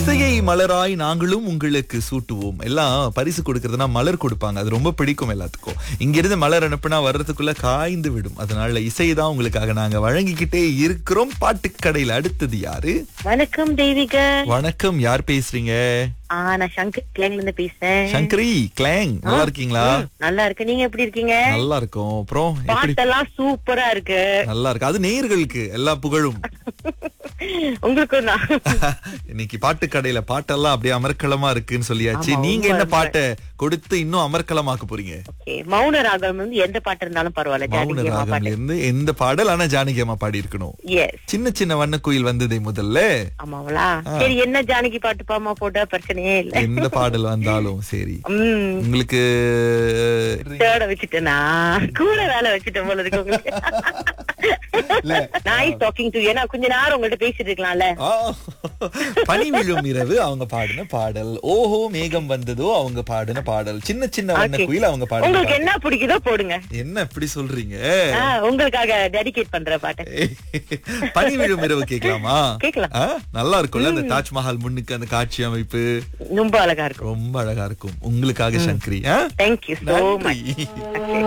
இசையை மலராய் நாங்களும் உங்களுக்கு சூட்டுவோம் எல்லாம் பரிசு கொடுக்கறதுனா மலர் கொடுப்பாங்க அது ரொம்ப பிடிக்கும் எல்லாத்துக்கும் இங்கிருந்து மலர் அனுப்புனா வர்றதுக்குள்ள காய்ந்து விடும் அதனால இசை தான் உங்களுக்காக நாங்க வழங்கிக்கிட்டே இருக்கிறோம் பாட்டுக்கடையில அடுத்தது யாரு வணக்கம் தெய்வீக வணக்கம் யார் பேசுறீங்க ஆ நான் சங்கர் கிளாங்ல இருந்து பேசுறேன் சங்கரி கிளாங் நல்லா இருக்கீங்களா ம், நல்லா இருக்கு நீங்க எப்படி இருக்கீங்க நல்லா இருக்கும் அப்புறம் எப்படி பாட்டெல்லாம் சூப்பரா இருக்கு நல்லா இருக்கு அது நேயர்களுக்கு எல்லா புகழும் உங்களுக்கும் தான் இன்னைக்கு பாட்டுக்கடையில பாட்டெல்லாம் அப்படியே அமர்க்களமா இருக்குன்னு சொல்லியாச்சு ஆமா, நீங்க ரொம்ப என்ன ரொம்ப. பாட்டை கொடுத்து இன்னும் அமர்க்களமாக்க போறீங்க ஓகே மௌன ராகம் வந்து எந்த பாட்டு இருந்தாலும் பரவாயில்ல மௌன ஜானகி அம்மா ராகம்ல பாட்டு இருந்து எந்த பாடல் ஆனா ஜானகி அம்மா பாடி இருக்கணும் எஸ் சின்ன சின்ன வண்ண குயில் வந்ததே முதல்ல ஆமாங்களா சரி என்ன ஜானகி பாட்டு பாமா போட்டா பிரச்சனையே இல்ல எந்த பாடல் வந்தாலும் சரி உம் உங்களுக்கு தேட வச்சுட்டேனா கூட வேலை வச்சுட்டேன் போல இருக்கு உங்களுக்கு நைஸ் டாக்கிங் டு ஏன்னா கொஞ்ச நேரம் உங்கள்ட்ட பேசிட்டு இருக்கலாம்ல ஆ, பனி விழும் இரவு அவங்க பாடின பாடல் ஓஹோ மேகம் வந்ததோ அவங்க பாடின பாடல் சின்ன சின்ன வண்ண Okay. குயில் அவங்க பாடின உங்களுக்கு பாடல் என்ன பிடிக்குதோ போடுங்க என்ன இப்படி சொல்றீங்க ஆ, உங்களுக்காக டெடிகேட் பண்ற பாட்டு பனி விழும் இரவு கேட்கலாமா கேக்கலாம். ஆ, நல்லா இருக்கும்ல அந்த தாஜ்மஹால் முன்னுக்கு அந்த காட்சி அமைப்பு ரொம்ப அழகா இருக்கும் ரொம்ப அழகா இருக்கும் உங்களுக்காக சங்கரி ஆ? தேங்க்யூ சோ மச் நன்றி